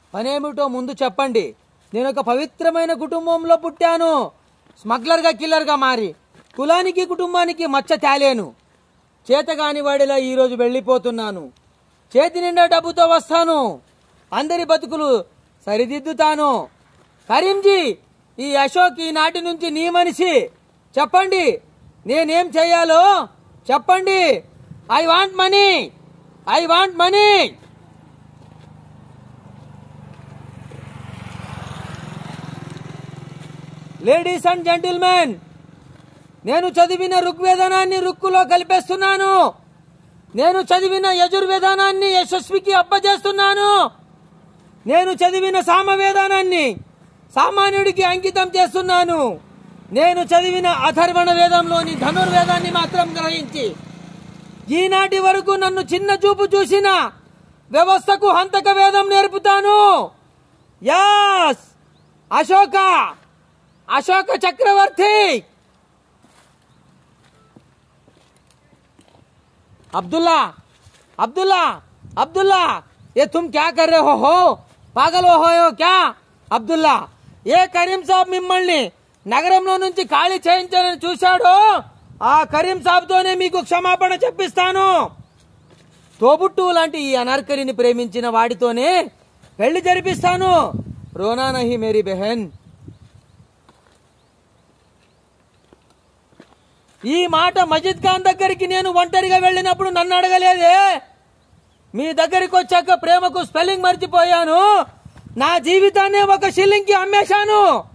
పనేమిటో ముందు చెప్పండి నేను ఒక పవిత్రమైన కుటుంబంలో పుట్టాను స్మగ్లర్గా కిల్లర్గా మారి కులానికి కుటుంబానికి మచ్చ తేలేను చేతగాని వాడిలా ఈరోజు వెళ్ళిపోతున్నాను చేతి నిండా డబ్బుతో వస్తాను అందరి బతుకులు సరిదిద్దుతాను కరీంజీ ఈ అశోక్ ఈనాటి నుంచి నీ మనిషి చెప్పండి నేనేం చేయాలో చెప్పండి I want money I want money ladies and gentlemen నేను చదివిన ఋగ్వేదనాన్ని రుక్కులో కలిపేస్తున్నాను నేను చదివిన యజుర్వేదానాన్ని యశస్వికి అప్పచేస్తున్నాను నేను చదివిన సామవేదానాన్ని సామాన్యుడికి అంకితం చేస్తున్నాను నేను చదివిన అథర్వణ వేదంలోని ధనుర్వేదాన్ని మాత్రం గ్రహించి ఈనాటి వరకు నన్ను చిన్న చూపు చూసిన వ్యవస్థకు హంతక వేదం నేర్పుతాను యాస్ అశోక అశోక చక్రవర్తి अब्दुल्ला अब्दुल्ला अब्दुल्ला ये तुम क्या कर रहे हो हो పాగల్ हो क्या అబ్దుల్లా ఏ కరీం సాబ్ మిమ్మల్ని నగరంలో నుంచి ఖాళీ చేయించాలని చూశాడో ఆ కరీం సాబ్తోనే మీకు క్షమాపణ చెప్పిస్తాను తోబుట్టు లాంటి ఈ అనార్కలిని ప్రేమించిన వాడితోనే పెళ్లి జరిపిస్తాను రోనా నహి మేరీ బెహన్ ఈ మాట మజిద్ ఖాన్ దగ్గరికి నేను ఒంటరిగా వెళ్ళినప్పుడు నన్ను అడగలేదే మీ దగ్గరికి వచ్చాక ప్రేమకు స్పెల్లింగ్ మర్చిపోయాను నా జీవితాన్ని ఒక షిల్లింగ్ కి అమ్మేశాను